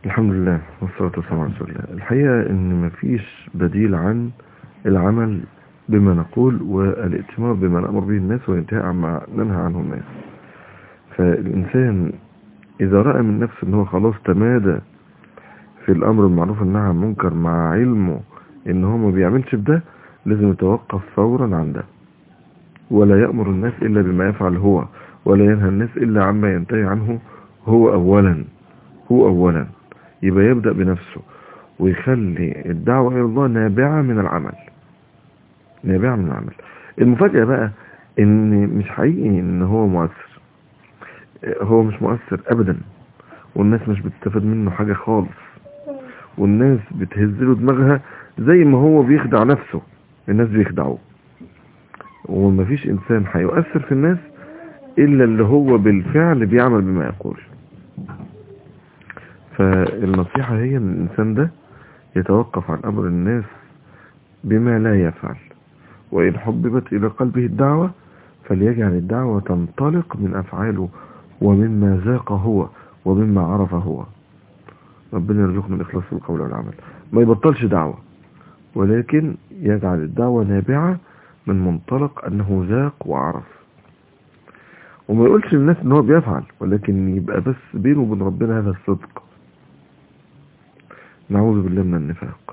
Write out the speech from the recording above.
الحمد لله والصلاة والسلام على رسول الله الحقيقة ان مفيش بديل عن العمل بما نقول والائتمار بما نأمر به الناس والانتهاء عما ننهى عنه الناس فالإنسان إذا رأى من نفسه أنه خلاص تمادى في الأمر المعروف والنهي عن المنكر مع علمه أنه هو ما بيعملش بده لازم يتوقف فورا عن ده ولا يأمر الناس إلا بما يفعل هو ولا ينهى الناس إلا عما ينتهي عنه هو أولا هو أولا يبقى يبدأ بنفسه ويخلي الدعوة إلى الله نابعة من العمل نابعة من العمل المفاجأة بقى ان مش حقيقي ان هو مؤثر هو مش مؤثر ابدا والناس مش بتستفاد منه حاجة خالص والناس بتهزله دماغها زي ما هو بيخدع نفسه الناس بيخدعوه ومفيش انسان هيؤثر في الناس الا اللي هو بالفعل بيعمل بما يقول فالنصيحة هي ان الانسان ده يتوقف عن امر الناس بما لا يفعل وإن حببت إلى قلبه الدعوة فليجعل الدعوة تنطلق من أفعاله ومما ذاق هو ومما عرف هو ربنا يرزقنا الإخلاص في القول والعمل ما يبطلش دعوة ولكن يجعل الدعوة نابعة من منطلق أنه ذاق وعرف وما يقولش للناس ان هو بيفعل ولكن يبقى بس بينه وبين ربنا هذا الصدق نعوذ بالله من النفاق